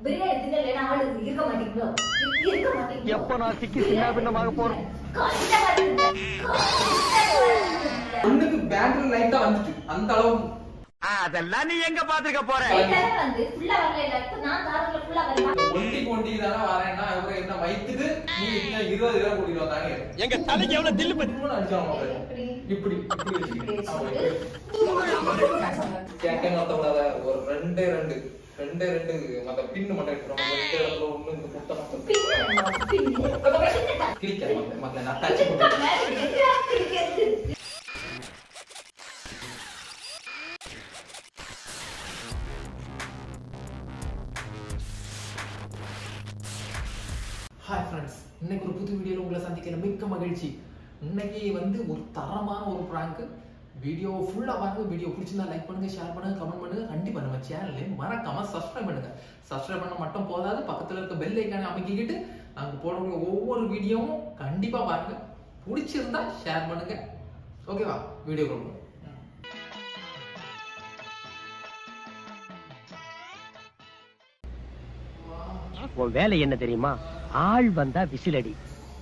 பிரியாணி தின்னலைன்னா ஆளு இருக்க மாட்டீங்களோ இரு- இருக்க மாட்டீங்களோ எப்ப நான் சிக்கி சின்னாபின்னமாக போறேன்? கஷ்டமா இருக்குங்க. கஷ்டமா இருக்குங்க. ஒண்ணுக்கு பேட்டரி லைட்டா வந்துட்டு அந்த அளவுக்கு அதெல்லாம் நீ எங்க பாத்துக்க போற எல்லாரும் வந்து full ஆ வரல இல்ல. இப்ப நான் காரத்துல full ஆ வரேன். ஒண்டி கொண்டி தானே வரேன்னா அப்புறம் என்ன வயித்துக்கு நீ இன்னும் இருபது ரூபா கூட்டிட்டு வந்தாங்க எங்க தலைக்கு எவ்வளவு தில்லு பத்தி திரும்ப அடிச்சாங்க எப்படி? இப்படி இப்படி இப்படி வச்சுக்கிட்டு ஆமா, வச்சுக்கிட்டு. கேட்க மாத்தக்கூடாத ஒரு ரெண்டே ரெண்டு ரெண்டே ரெண்டு மத்த பின்னு மட்டும் எடுத்துரும் ரெண்டு இடத்துல ஒண்ணு இந்த குட்டை மட்டும் பின்னு வேணுமா? பின்னு. கிளிக்க மத்த மத்த நான் டச் இதுக்கு பண்ணுறேன் மேல எதுடா கிழிக்கிறது? ஹாய் ஃப்ரெண்ட்ஸ் இன்னைக்கு ஒரு புது வீடியோல உங்களை சந்திக்கிற மிக்க மகிழ்ச்சி இன்னைக்கு வந்து ஒரு தரமான ஒரு ப்ராங்க் வீடியோ ஃபுல்லா பாருங்க வீடியோ பிடிச்சிருந்தா லைக் பண்ணுங்க ஷேர் பண்ணுங்க கமெண்ட் பண்ணுங்க கண்டிப்பா நம்ம சேனலை மறக்காம சப்ஸ்கிரைப் பண்ணுங்க சப்ஸ்கிரைப் பண்ண மட்டும் போதாது பக்கத்துல இருக்க பெல் ஐக்கானை அமைக்கிக்கிட்டு நாங்க போடக்கூடிய ஒவ்வொரு வீடியோவும் கண்டிப்பா பாருங்க பிடிச்சிருந்தா ஷேர் பண்ணுங்க ஓகேவா வீடியோ கொடுங்க உன் வேலை என்ன தெரியுமா ஆள் வந்தா விசிலடி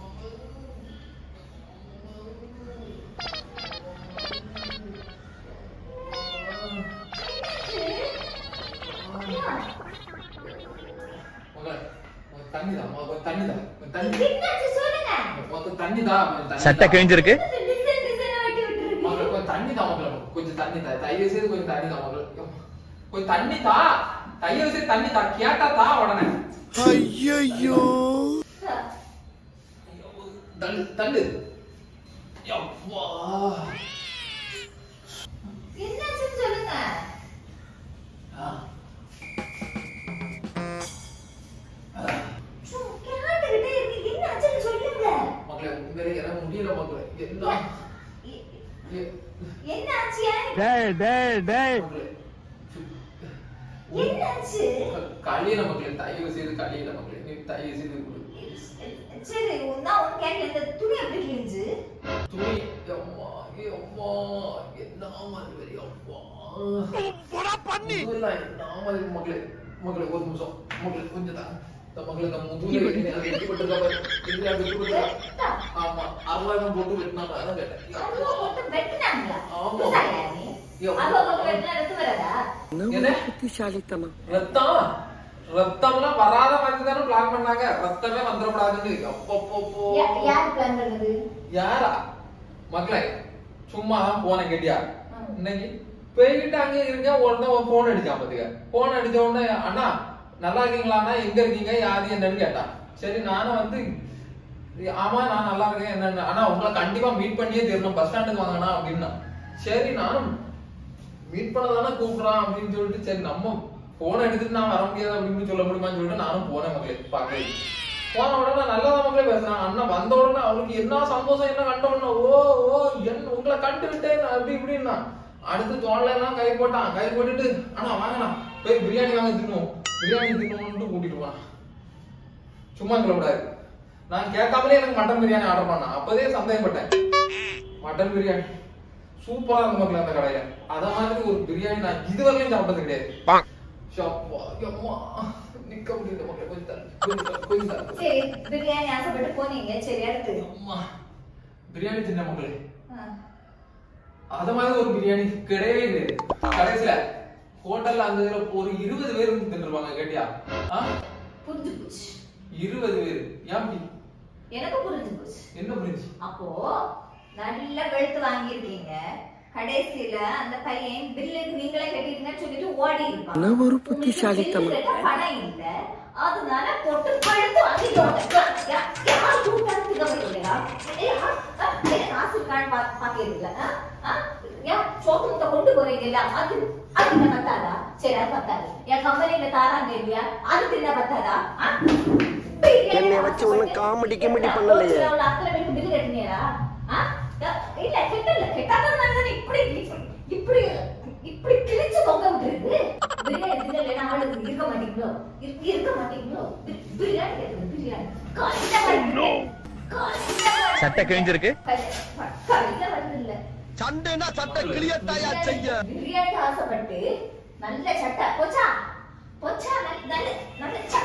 மகளே, உனக்கு தண்ணி தான் உனக்கு தண்ணி தான் உனக்கு தண்ணி என்னாச்சு சொல்லுங்க. உனக்கு தண்ணி தான் உனக்கு தண்ணி சட்டை தான். கிழிஞ்சிருக்கு டிசைன் டிசைனா வெட்டி விட்டுருக்கு. மகளே, கொஞ்சம் தண்ணி தான் மகளே. கொஞ்சம் தண்ணி தா தயவு செய்து கொஞ்சம் தண்ணி தான் மகளே. கொஞ்சம் தண்ணி தா தயவு செய்து தண்ணி தா கேட்டா தா உடனே தள்ளு தள்ளு யப்பா. என்னாச்சுன்னு சொல்லுங்க. ஆ. ஆ. சும்மா கேட்டுக்கிட்டே இருக்கீங்க. என்னாச்சுன்னு சொல்லுங்க. மகளே உண்மையிலே எனக்கு முடியல மகளே என்ன எ- எ- என்னாச்சு ஏன் டேய் டேய் டேய் மகளே என்னாச்சு கழியில மக்களே தயவு செய்து கழியில மக்களே நீ தயவு செய்து கொடு சரி நான் உன் கேட்கல இந்த துணி எப்படி கிழிஞ்சு துணி அம்மா அம்மா என்ன மாதிரி அம்மா பண்ணி இதெல்லாம் என்ன மாதிரி மக்களே மக்களே ஒரு நிமிஷம் மக்களே கொஞ்சம் தான் இந்த மக்களே இந்த முதுகுல என்ன அது வெட்டிப்பட்டிருக்கா பாரு. இதுல அது வெட்டிப்பட்டிருக்கா. வெட்டா? ஆமா அருவாயம் போட்டு வெட்டினாங்க அதான் கேட்டேன் அல்வா போட்டு வெட்டினாங்களா? ஆமா. புதுசாயா நீ? ஐயோ. அல்வா போட்டு வெட்டினா ரத்தம் வராதா? என்ன புத்திசாலித்தனம் ரத்தம் ரத்தம்லாம் வராத மாதிரி தானே பிளான் பண்ணாங்க ரத்தமே வந்துடக்கூடாதுன்னு அப்பப்போ யா- யார் plan பண்ணது? யாரா மக்களே சும்மா தான் போனேன் கேட்டியா ம். இன்னைக்கு போய்கிட்டு அங்க இருக்க உடனே ஒரு போன் அடிச்சான் பாத்துக்க போன் அடிச்ச உடனே அண்ணா நல்லா இருக்கீங்களாண்ணா எங்க இருக்கீங்க யாரு என்னன்னு கேட்டான் சரி நானும் வந்து ஆமா நான் நல்லா இருக்கேன் என்னன்னு ஆனா உங்களை கண்டிப்பா மீட் பண்ணியே தீரணும் பஸ் ஸ்டாண்டுக்கு வாங்கண்ணா அப்படின்னா சரி நானும் மீட் பண்ண தானே கூப்பிடுறான் அப்படின்னு சொல்லிட்டு சரி நம்ம போன் எடுத்துட்டு நான் வர முடியாது அப்படின்னு சொல்ல முடியுமான்னு சொல்லிட்டு நானும் போனேன் மக்களே பார்க்க போன உடனே நல்லதா மக்களே பேசுறான் அண்ணா வந்த உடனே அவளுக்கு என்ன சந்தோஷம் என்ன கண்ட உடனே ஓ ஓ என் உங்களை கண்டு விட்டேன் அப்படி இப்படின்னா அடுத்து தோல்ல எல்லாம் கை போட்டான் கை போட்டுட்டு அண்ணா வாங்கண்ணா போய் பிரியாணி வாங்க தின்னுவோம் பிரியாணி தின்னுவோம்னு கூட்டிட்டு போனான் சும்மா சொல்லக்கூடாது நான் கேட்காமலே எனக்கு மட்டன் பிரியாணி ஆர்டர் பண்ணேன் அப்பதே சந்தேகப்பட்டேன் மட்டன் பிரியாணி சூப்பரா இருந்த மக்கள் அந்த கடையில அத மாதிரி ஒரு பிரியாணி நான் இதுவரையும் சாப்பிட்டது கிடையாது ஷப்பா, யம்மா, நிக்க முடியல மக்களே கொஞ்சம் தள்ளு, கொஞ்சம் தள்ளு, கொஞ்சம் தள்ளு. சரி பிரியாணி ஆசைப்பட்டு போனீங்க சரி அடுத்து அம்மா, பிரியாணி தின்ன மக்களே ஆ. அத மாதிரி ஒரு பிரியாணி கிடையவே கிடையாது கடைசியில ஹோட்டல்ல அந்த இதுல ஒரு இருபது பேர் வந்து தின்னுருவாங்க கேட்டியா ஆ? புரிஞ்சு போச்சு இருபது பேர் ஏன் அப்படி எனக்கு புரிஞ்சு போச்சு என்ன புரிஞ்சு அப்போ நல்ல வெளுத்து வாங்கியிருக்கீங்க கடைசியில அந்த பையன் பில்லுக்கு நீங்களே கட்டிருங்கன்னு சொல்லிட்டு ஓடி இருப்பான் நான் ஒரு உங்களுக்கு புத்திசாலித்தனம். bill கட்ட பணம் இல்ல அதனால போட்டு பழுத்து வாங்கிட்டு யார் கூட்டாந்து கவனிக்கலையா காசு இருக்கான்னு பா- பாக்கிறீங்களா ஆ? ஆ? ஏன் சோத்து முட்டை கொண்டு போறீங்கல்ல அது அது என்ன பத்தாதா சரி அது பத்தாது என் கம்பெனில தாராங்க இல்லையா அது தின்ன பத்தாதா ஆ? என்னை வச்சு ஒண்ணும் comedy கிமெடி பண்ணலையே. ஒரு சில அத்தனை பேருக்கு பில் கட்டினீரா ஆ? இல்ல கெட்டல கெட்டாததுனால தானே இப்படி இப்படி இப்படி கிழிச்சு தொங்க விட்டுருக்கு பிரியாணி தின்னலைன்னா ஆளு இருக்க மாட்டீங்களோ இரு- இருக்க மாட்டீங்களோ பி- பிரியாணி கேட்குது பிரியாணி கஷ்டமா இருக்கு. கஷ்டமா இருக்கு. சட்டை கிழிஞ்சிருக்கு கஷ்ட- கவிதை வருது இல்ல சண்டைனா சட்டை கிளியத்தாயா செய்ய பிரியாணி ஆசைப்பட்டு நல்ல சட்டை போச்சா போச்சா நல்ல நல்ல நல்ல சட்டை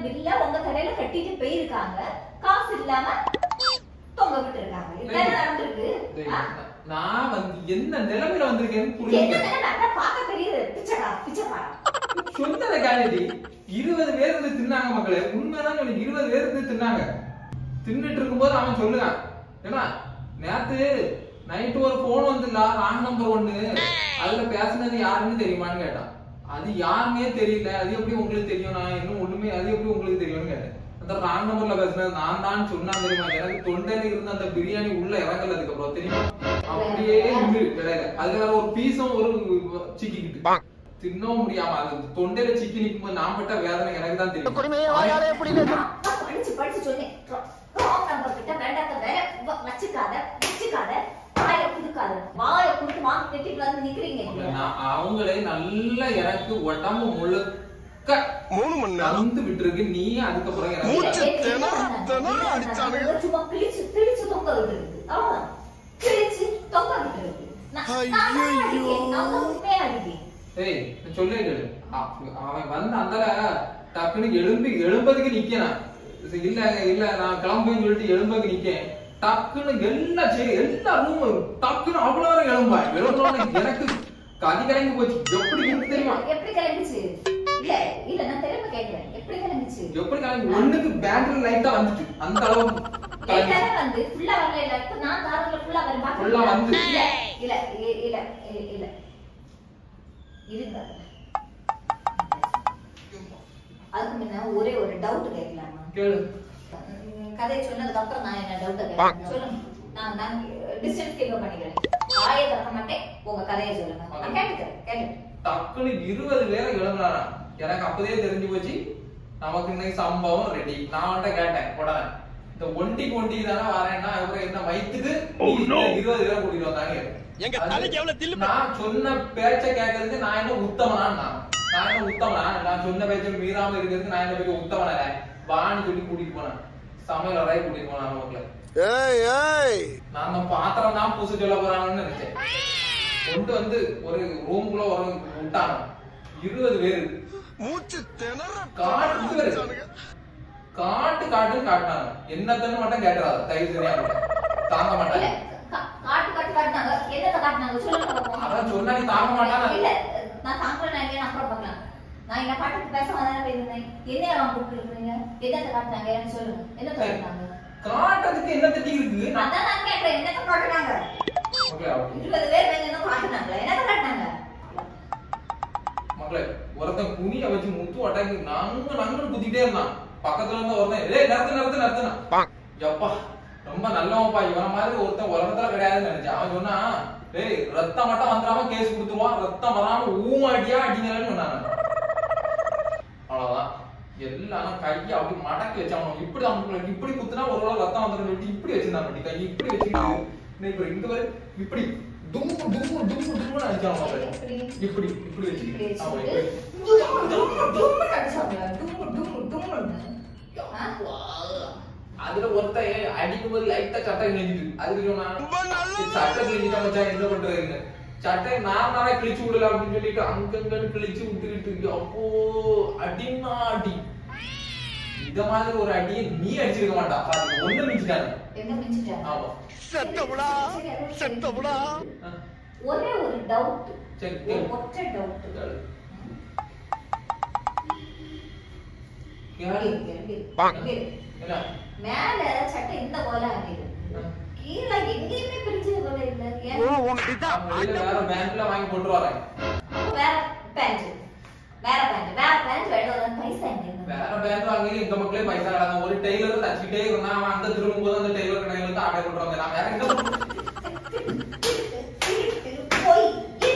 பில்ல உங்க கடையில கட்டிட்டு போயிருக்காங்க காசு இல்லாம தொங்க விட்டு இருக்காங்க இதுதான் நடந்திருக்கு டேய், ஆ? நான் வந்து என்ன நிலைமையில வந்திருக்கேன்னு என்ன புரியுது நிலைமை? அதான் பார்க்க தெரியுது பிச்சைக்கார பிச்சைக்கார சொன்னத கேளுடி இருபது பேர் இருந்து தின்னாங்க மக்களே உண்மைதான் சொல்லி இருபது பேர் இருந்து தின்னாங்க தின்னுட்டு இருக்கும்போது அவன் சொல்லுவான் ஏன்னா நேத்து நைட்டு ஒரு போன் வந்துல ராங் நம்பர் ஒண்ணு அதுல பேசுனது யாருன்னு தெரியுமான்னு கேட்டான் அது யாருன்னே தெரியல அது எப்படி உங்களுக்கு தெரியும் நான் இன்னும் ஒண்ணுமே அது எப்படி உங்களுக்கு தெரியும்னு கேட்டேன் அந்த ராங் நம்பர்ல பேசுனது நான் தான் சொன்னா தெரியுமா எனக்கு தொண்டையில இருந்த அந்த பிரியாணி உள்ள இறங்கல அதுக்கப்புறம் தெரியுமா அப்படியே இருந்து இடையில அதுல வேற ஒரு பீஸும் ஒரு சிக்கிக்கிட்டு தின்னவும் முடியாம அது தொண்டையில சிக்கி நிக்கும்போது நான் பட்ட வேதனை எனக்கு தான் தெரியும் நான் படிச்சு படிச்சு சொன்னேன் ராங் நம்பர் கிட்ட வேண்டாத வேற வ- வச்சுக்காத வச்சுக்காத வாயை குடுக்காத வாயை குடுத்து வாங்கி கட்டிட்டு வந்து நிக்கிறீங்க நான் அவங்களே நல்லா எனக்கு உடம்பு முழுக்க மூணு மணி நேரம் வந்து விட்டுருக்கு நீ அதுக்கப்புறம் எனக்கு மூச்சு திணற திணற அடிச்சானுங்க. சும்மா கிழிச்சு கிழிச்சு தொங்க விட்டுருக்கு அவ்வளவுதான் கிழிச்சு தொங்க விட்டுருக்கு நான் நான் தான் ஐயையோ. அடிக்கிறேன். நான் தான் உண்மையா அடிக்கிறேன் ஏய் நான் சொல்லே கேளு அ- அவன் வந்து அந்த டக்குன்னு எழும்பி எழும்பதுக்கு நிக்கிறான் இல்ல இல்ல நான் கிளம்புன்னு சொல்லிட்டு எழும்பதுக்கு நிக்கேன் டக்குன்னு எல்லா சரி எல்லா ரூம் டக்குன்னு அவ்வளவு நேரம் எழும்பா எழுந்தோன்னு எனக்கு கதி கலங்கி போச்சு எப்படி இருக்கு தெரியுமா எப்படி கிளம்பிச்சு இல்ல இல்ல நான் திரும்ப கேக்குறேன் எப்படி கிளம்பிச்சு எப்படி கலங்கி ஒண்ணுக்கு பேட்டரி லைட்டா வந்துட்டு அந்த அளவு கலங்கி எல்லாரும் வந்து ஃபுல்லா வரல இல்ல இப்ப நான் கார்ல ஃபுல்லா வரேன் பாக்க Full ஆ வந்து. இல்ல இல்ல இ- இல்ல இ- இல்ல இருங்க அதுக்கு முன்ன ஒரே ஒரு டவுட் கேட்கலாமா கேளு உம், கதையை சொன்னதுக்கு அப்புறம் நான் என்ன டவுட் கேட்கறேன் சொல்லுங்க நான் நான் டிஸ்டன்ஸ் கேட்க பண்ணிக்கிறேன் வாயை திறக்க மாட்டேன் உங்க கதையை சொல்லுங்க நான் கேட்டுக்கிறேன் கேட்டுக்கிறேன் டக்குன்னு இருபது பேரை எழுந்தானா எனக்கு அப்பதே தெரிஞ்சு போச்சு நமக்கு இன்னைக்கு சம்பவம் ரெடி நான் அவன்கிட்ட கேட்டேன் உடனே இந்த ஒண்டிக்கு ஒண்டி தானே வரேன்னா அப்புறம் என்ன வயிற்றுக்கு இருபது பேரை கூட்டிட்டு வந்தாங்க எங்க அது தலைக்கு எவ்வளவு தில்லு நான் சொன்ன பேச்ச கேட்கறதுக்கு நான் என்ன உத்தமனா நான் நான் என்ன உத்தமனா நான் சொன்ன பேச்ச மீறாம இருக்கிறதுக்கு நான் என்ன பெரிய உத்தமன வான்னு சொல்லி கூட்டிட்டு போனேன் சமையல் அறையை கூட்டிட்டு போனேன் நமக்குள்ள ஏய் ஏய் நான் அந்த பாத்திரம் தான் பூச சொல்ல போறாங்கன்னு நினைச்சேன் கொண்டு வந்து ஒரு ரூம்குள்ள ஒரு விட்டாங்க இருபது பேரு மூச்சு திணற காட்டு அடிச்சானுங்க. காட்டு காட்டுன்னு காட்டினாங்க என்னத்தன்னு மட்டும் கேட்டுறாரு தயவு தெரியாம தாங்க இல்ல மாட்டாங்க கா- காட்டு காட்டு காட்டினாங்க என்னத்த காட்டினாங்க சொல்லுங்க பாப்போம். அதான் சொன்னா நீ தாங்க மாட்டானா இல்ல நான் தாங்கல நான் இல்லையா அப்புறம் பார்க்கலாம் நான் என்ன பாட்டுக்கு பேச வந்தானே போயிருந்தேன் என்ன அவன் கூப்பிட்டு இருக்கீங்க என்னத்த காட்டினாங்க எனக்கு சொல்லுங்க என்னத்த காட்டினாங்க காட்டுறதுக்கு என்ன தட்டி இருக்கு நான் அதான் நான் கேட்கிறேன் என்னத்த காட்டினாங்க மக்களே, அப்படி- இருபது பேர் வேணும் என்ன காட்டினாங்களா என்னத்த காட்டினாங்க மக்களே ஒருத்தன் குனிய வச்சு முத்து அட்டாக்கி நங்கு நங்குன்னு குத்திட்டே இருந்தான் பக்கத்துல இருந்து ஒருத்தன் ஏய் நிறுத்து நிறுத்து நிறுத்துனா எப்பா ரொம்ப நல்லவன்ப்பா இவன மாதிரி ஒருத்தன் உலகத்துல கிடையாதுன்னு நினைச்சேன் அவன் சொன்னா டேய் ரத்தம் மட்டும் வந்துடாம கேஸ் கொடுத்துருவான் ரத்தம் வராம ஊமாடியா அடிங்கலன்னு சொன்னாங்க அவ்வளவுதான் எல்லாம் கையை அப்படி மடக்கி வச்சான் இப்படி அவங்க இப்படி குத்துனா ஒரு வேளை ரத்தம் வந்துடும் சொல்லிட்டு இப்படி வச்சிருந்தாங்க அப்படி கை இப்படி வச்சுக்கிட்டு இப்ப இங்க பாரு இப்படி டும் டும் டும் டும் அடிச்சான் மக்களே. எப்படி? இப்படி இப்படி இப்படி வச்சுக்கிட்டு ஆமா வச்சுக்கிட்டு இப்படி டும், டும், டும்னு அடிச்சாங்க. டும், டும், டும்னு. ஆ? அதுல ஒருத்தன் அடிக்கும்போது லைட்டா சட்டை கிழிஞ்சிட்டு அதுக்கு சொன்னா ரொம்ப நல்லது. சட்டை கிழிஞ்சிட்டா மச்சான் என்ன பண்றதுன்னு சட்டை நான் நானே கிழிச்சு விடல அப்படின்னு சொல்லிட்டு அங்கங்க கிழிச்சு விட்டுக்கிட்டு அப்போ அடின்னா அடி இத மாதிரி ஒரு அடியை நீ அடிச்சிருக்க மாட்டா பாருங்க ஒண்ணு மிஞ்சிட்டாங்க எங்க மிஞ்சிட்டாங்க? ஆமா செத்தவுடா செத்தவுடா ஆ, ஒரே ஒரு டவுட் சரி, ஒரு கேளு. ஒற்றை டவுட் கேளு. எப்படி கேளு. இருக்கு, எப்படி இருக்கு? பாங்க. எப்படி இருக்கு? என்ன மேல சட்டை இந்த போல ஆகிது ஆ. கீழே எங்கேயுமே பிரிச்சது போல இல்ல ஏன்? ஓ உங்ககிட்ட நான் வெளியில வேற பேங்க்ல வாங்கி போட்டு வரேன் அப்ப வேற பேண்ட் வேற பேண்ட் வேற பேண்ட் வேணும் ஒரு பைசா எங்க இருந்து? வேற பேங்க் வாங்கி இந்த மக்களே பைசா கிடக்கும் ஒரு டெய்லர் தச்சுக்கிட்டே இருந்தா அவன் அங்க திரும்பும்போது அந்த டெய்லர் கடையில இருந்து ஆர்டர் பண்றாங்க நான் வேற எங்க போய்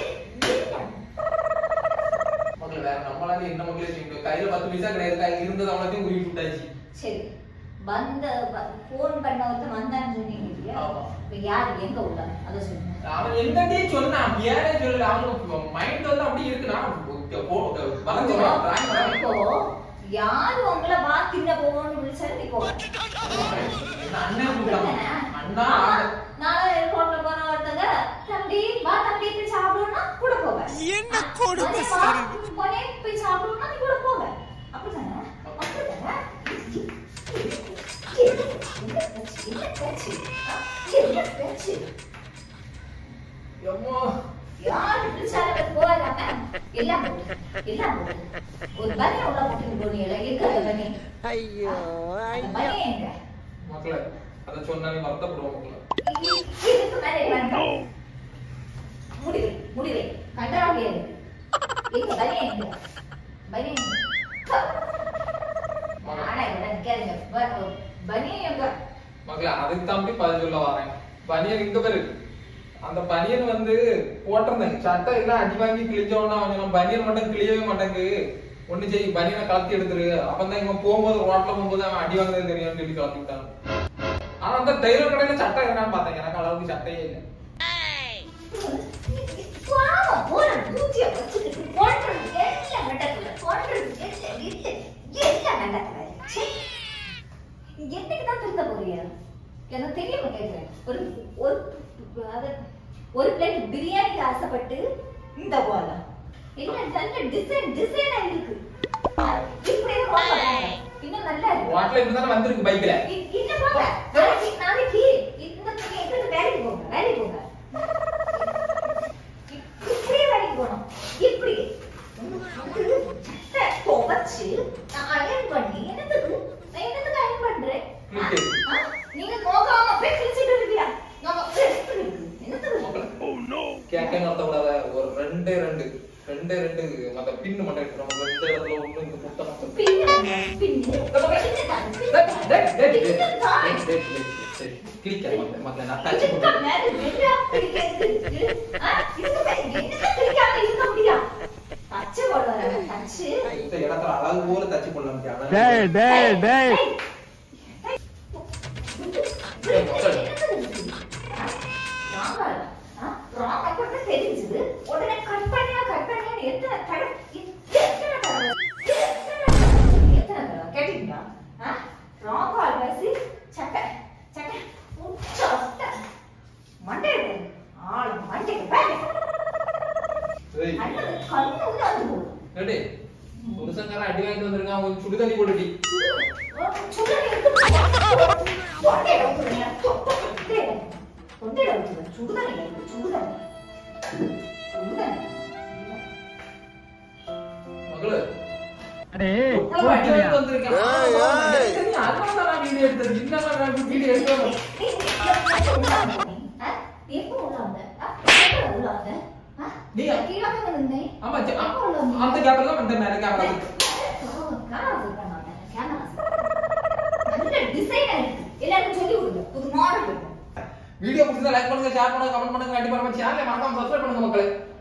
மக்கள் வேற நம்மளால என்ன மக்களே செய்ய முடியும் கையில பத்து பைசா கிடையாது கையில இருந்தது அவனத்தையும் உருவி விட்டாச்சு சரி வந்த போன் பண்ண ஒருத்தன் வந்தான்னு சொன்னீங்க இல்லையா ஆமா. இப்ப யாரு எங்க உள்ளாங்க அதை சொல்லுங்க அவன் என்னட்டே சொன்னான் பேரே சொல்லல அவனுக்கு மைண்ட் வந்து அப்படியே இருக்குன்னா வரைஞ்சிருவான் டிராயிங் வரைஞ்சிருவான். இப்போ யாரு உங்களை வா தின்ன போகணும்னு விழிச்சாலும் நீ போக என்ன அண்ணன் கூப்பிட்டான் அண்ணா ஆமா, நானும் ரோட்ல போன ஒருத்தங்க தம்பி வா தம்பி போய் சாப்பிடணும்னா கூட போவேன் என்ன கொடுமை அதே வா, சார் இது? போனே போய் சாப்பிடணும்னா நீ கூட போவேன் அப்படிதானே அப்படிதானே எல்லாம் போட்டு எல்லாம் போட்டு ஒரு பனியை உள்ள போட்டு போனீங்களா இருக்காது பனி ஐயோ அந்த பனி எங்க மக்களே அதை சொன்னா நீ வருத்தப்படுவோம் மக்களே இ- இதுக்கு மேல வேண்டாம் முடிவை முடிவை கண்டறாவியது எங்க பனி எங்க பனி எங்க ஆனா இவட நிக்காதீங்க ப- பனி எங்க மக்களே அதுக்கு தம்பி பதில் சொல்ல வரேன் பனியன் இங்க பேரு அந்த பனியன் வந்து போட்டிருந்தேன் சட்டை எல்லாம் அடி வாங்கி கிழிச்சோன்னா கொஞ்சம் பனியன் மட்டும் கிழியவே மாட்டேங்கு ஒண்ணு செய் பனியனை கலத்தி எடுத்துரு அப்பதான் இவன் போகும்போது ரோட்ல போகும்போது அவன் அடி வாங்குறது தெரியும்னு சொல்லி கலத்தி விட்டான் ஆனா அந்த டெய்லர் கடையில சட்டை என்னன்னு பார்த்தேன் எனக்கு அளவுக்கு சட்டையே இல்லை பாவம், போற மூஞ்சிய வச்சுக்கிட்டு போடுறது எல்லாம் நடக்கல, போடுறது எல்லாம் இல்லை, எல்லாம் நடக்கல. ச்சே. என்னைக்குதான் திருந்த போறியா? எனக்கு தெரியாம கேக்குறேன். ஒரு ஒரு அது- ஒரு பிளேட் பிரியாணிக்கு ஆசைப்பட்டு இந்த கோலம் இல்ல நல்ல டிசைன் டிசைனா இருக்கு இப்படியே ரொம்ப வேண்டாம். இன்னும் நல்லா இருக்கு ரோட்ல இப்படிதானே வந்திருக்கு பைக்ல இ- இன்னும் போங்க நாளைக்கு நாளைக்கு இந்த துணி எடுத்து வேலைக்கு போங்க வேலைக்கு போங்க இப்- இப்படியே வேலைக்கு போகணும் இப்படி சட்டை துவைச்சு நான் அயன் பண்ணி என்னத்துக்கு நான் என்னத்துக்கு அயன் பண்றேன் ஆ? கிழிச்சு. ஆ? நீங்க நோக்காம போய் கிழிச்சிட்டு இருக்கியா நம்ம ரெஸ்ட் இருக்கு என்னத்துக்கு கேட்க நடத்த கூடாத ஒரு ரெண்டே ரெண்டு ரெண்டே ரெண்டு அந்த பின்னு மட்டும் எடுத்துரும் இந்த இடத்துல ஒண்ணு இந்த முட்டை மட்டும் பின்னு பின்னு பின்னு தான், பின்னு தான். பின்னு தான். கிளிக்காத மக்களே, மக்களே, நான் touch இதுக்கு பண்றேன். மேல என்னடா பிடிக்கிறது? ஆ? இதுக்கு மேல என்னத்த பிடிக்காம இருக்க முடியும்? தச்சு போடுவாரு, தச்சு. இந்த இடத்துல அழகு போல தச்சு போடலாம் ஆனா டேய் டேய் டேய் ஏய், ஏய், இப்படி சரி. என்னது இது? ஆ? wrong ஆ? ஆ? wrong அப்படின்னு தெரிஞ்சுது. உடனே cut பண்ணியா, cut பண்ணியான்னு எத்தனை தடவை, எத்தனை தடவை, எத்தனை தடவை, எத்தனை தடவை கேட்டீங்களா? ஆ? wrong ஆ பேசி, சட்டை, சட்டை, சட்டை. மண்டையை பாரு. ஆளு மண்டையை பாரு. ஏய், அண்ணன் கண்ணு உள்ள வந்து போகுது. ஏடி, புருஷன்காரன் அடி வாங்கிட்டு வந்திருக்கான் அவன் சுடு தண்ணி போட்டுடி மகளு அடே இவ்வளவு அடி போட்டியா வாங்கிட்டு வந்திருக்கான். ஏய், ஏய். எனக்கு தெரியும், அதனால தான் நான் வீடியோ எடுத்தேன். இல்லைன்னா நான் வீடியோ எடுக்க மாட்டேன். ஆமா, சரி, ஆ- அந்த கேப்ல தான் வந்தேன் நான் கேமரா எல்லாருக்கும் சொல்லி கொடுங்க புது மாடல் இருக்கும் வீடியோ பிடிச்சா லைக் பண்ணுங்க ஷேர் பண்ணுங்க கமெண்ட் பண்ணுங்க கண்டிப்பா நம்ம சேனலை மறக்காம சப்ஸ்கிரைப் பண்ணுங்க மக்களே